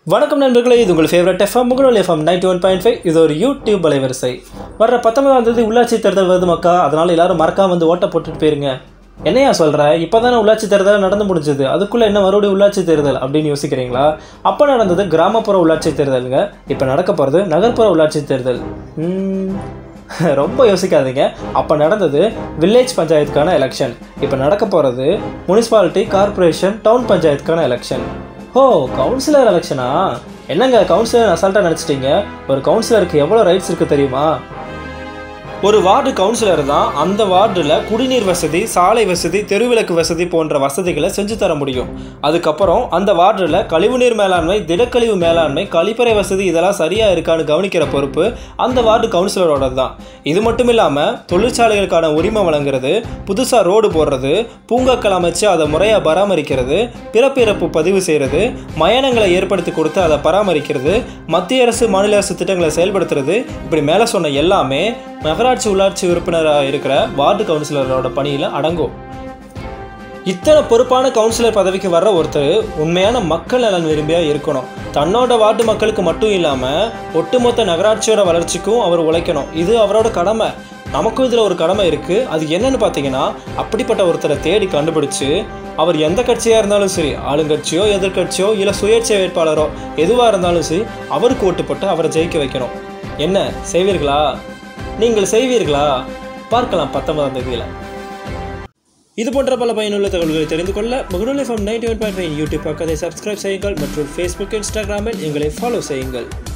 வணக்கம் நண்பர்களே இது உங்கள் ஃபேவரட் எஃப்எம் முகநூல் FM ninety one point five இது ஒரு யூடியூப் அலைவரிசை வர்ற பத்தொன்பதாம் தேதி உள்ளாட்சி தேர்தல் வருது மக்கா அதனால எல்லாரும் மறக்காம வந்து ஓட்ட போட்டுட்டு போயிருங்க என்னையா சொல்ற இப்போதானே உள்ளாட்சி தேர்தல் நடந்து முடிஞ்சது அதுக்குள்ள என்ன மறுபடியும் உள்ளாட்சி தேர்தல் அப்படின்னு யோசிக்கிறீங்களா அப்போ நடந்தது கிராமப்புற உள்ளாட்சி தேர்தலுங்க இப்போ நடக்க போகிறது நகர்ப்புற உள்ளாட்சி தேர்தல் ம், ரொம்ப யோசிக்காதீங்க அப்போ நடந்தது வில்லேஜ் பஞ்சாயத்துக்கான எலெக்ஷன் இப்போ நடக்க போகிறது முனிசிபாலிட்டி கார்ப்பரேஷன் டவுன் பஞ்சாயத்துக்கான எலெக்ஷன் ஓ கவுன்சிலர் எலெக்ஷனா என்னங்க கவுன்சிலர் அசால்ட்டாக நினச்சிட்டீங்க ஒரு கவுன்சிலருக்கு எவ்வளோ ரைட்ஸ் இருக்குது தெரியுமா ஒரு வார்டு கவுன்சிலர் தான் அந்த வார்டில் குடிநீர் வசதி சாலை வசதி தெருவிளக்கு வசதி போன்ற வசதிகளை செஞ்சு தர முடியும் அதுக்கப்புறம் அந்த வார்டில் கழிவுநீர் மேலாண்மை திடக்கழிவு மேலாண்மை கழிப்பறை வசதி இதெல்லாம் சரியாக இருக்கான்னு கவனிக்கிற பொறுப்பு அந்த வார்டு கவுன்சிலரோட தான் இது மட்டும் இல்லாமல் தொழிற்சாலைகளுக்கான உரிமை வழங்குறது புதுசாக ரோடு போடுறது பூங்காக்கள் அமைச்சு அதை முறையாக பராமரிக்கிறது பிறப்பிறப்பு பதிவு செய்கிறது மயானங்களை ஏற்படுத்தி கொடுத்து அதை பராமரிக்கிறது மத்திய அரசு மாநில அரசு திட்டங்களை செயல்படுத்துறது இப்படி மேலே சொன்ன எல்லாமே நகராட்சி உள்ளாட்சி உறுப்பினராக இருக்கிற வார்டு கவுன்சிலரோட பணியில் அடங்கும் இத்தனை பொறுப்பான கவுன்சிலர் பதவிக்கு வர்ற ஒருத்தர் உண்மையான மக்கள் நலன் விரும்பியா இருக்கணும் தன்னோட வார்டு மக்களுக்கு மட்டும் இல்லாமல் ஒட்டுமொத்த நகராட்சியோட வளர்ச்சிக்கும் அவர் உழைக்கணும் இது அவரோட கடமை நமக்கும் இதில் ஒரு கடமை இருக்குது அது என்னன்னு பார்த்தீங்கன்னா அப்படிப்பட்ட ஒருத்தரை தேடி கண்டுபிடிச்சு அவர் எந்த கட்சியாக இருந்தாலும் சரி ஆளுங்கட்சியோ எதிர்க்கட்சியோ இல்லை சுயேட்சை வேட்பாளரோ எதுவாக இருந்தாலும் சரி அவருக்கு ஓட்டு போட்டு அவரை ஜெயிக்க வைக்கணும் என்ன செய்வீர்களா நீங்கள் செய்வீர்களா பார்க்கலாம் பத்தொன்பதாம் தேதியில் இது போன்ற பல பயனுள்ள தகவல்களை தெரிந்து கொள்ள முகநூல் FM ninety one point YouTube பக்கத்தை சப்ஸ்கிரைப் செய்யுங்கள் மற்றும் ஃபேஸ்புக் இன்ஸ்டாகிராமில் எங்களை ஃபாலோ செய்யுங்கள்